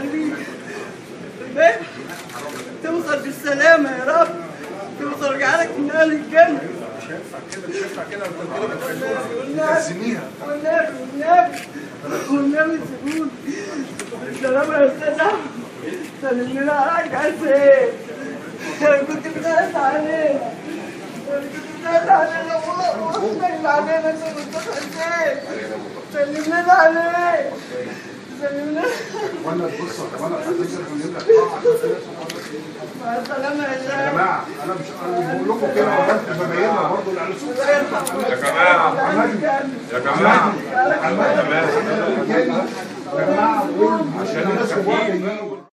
يخليك فاهم؟ توصل بالسلامة يا رب توصل جعلك من أهل الجنة مش هينفع كده مش هينفع كده وانت والنبي تلزميها والنبي والنبي والنبي سيبوني السلامة يا أستاذ أحمد سلم لنا عليك حسين أنا كنت بتقلق عليك أنا كنت بتقلق علينا والله سلم علينا أنت والأستاذ حسين سلم لنا عليك سلم لنا وانا بص وانا هتنزل ونجيب لك طبعا عشان في ناس محمد مع السلامة يا يا شباب جماعه انا مش انا بقول لكم كده عمال ببين لك برضه لان صوت يا جماعة يا جماعة يا جماعه بقول عشان الناس كبار